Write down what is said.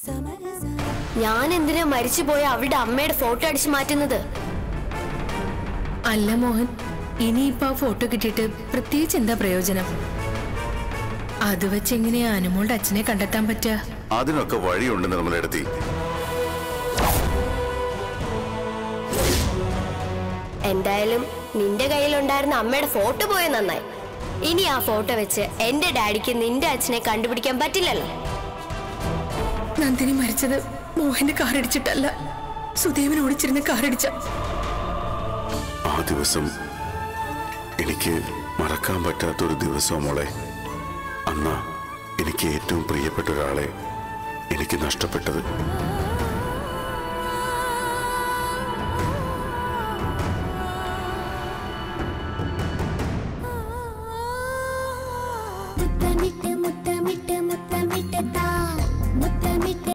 ഞാൻ എന്തിനാ മരിച്ചുപോയ അവളുടെ അമ്മയുടെ ഫോട്ടോ അടിച്ചു മാറ്റുന്നത് അല്ല മോഹൻ ഇനിയിപ്പോ ആ ഫോട്ടോ കിട്ടിയിട്ട് പ്രത്യേകിച്ച് എന്താ പ്രയോജനം അത് വെച്ച് എങ്ങനെയാ അനുമോളുടെ അച്ഛനെ കണ്ടെത്താൻ പറ്റുക അതിനൊക്കെ വഴിയുണ്ട് നിർമ്മലയെടുത്തി എന്തായാലും നിന്റെ കയ്യിലുണ്ടായിരുന്ന അമ്മയുടെ ഫോട്ടോ പോയത് നന്നായി ഇനി ആ ഫോട്ടോ വെച്ച് എന്റെ ഡാഡിക്ക് നിന്റെ അച്ഛനെ കണ്ടുപിടിക്കാൻ പറ്റില്ലല്ലോ നന്ദിനി മരിച്ചത് മോഹന്റെ കാറടിച്ചിട്ടല്ല സുദേവൻ ഓടിച്ചിരുന്ന കാറടിച്ച ആ ദിവസം എനിക്ക് മറക്കാൻ പറ്റാത്തൊരു ദിവസം മോളെ അന്ന എനിക്ക് ഏറ്റവും പ്രിയപ്പെട്ട ഒരാളെ എനിക്ക് നഷ്ടപ്പെട്ടത്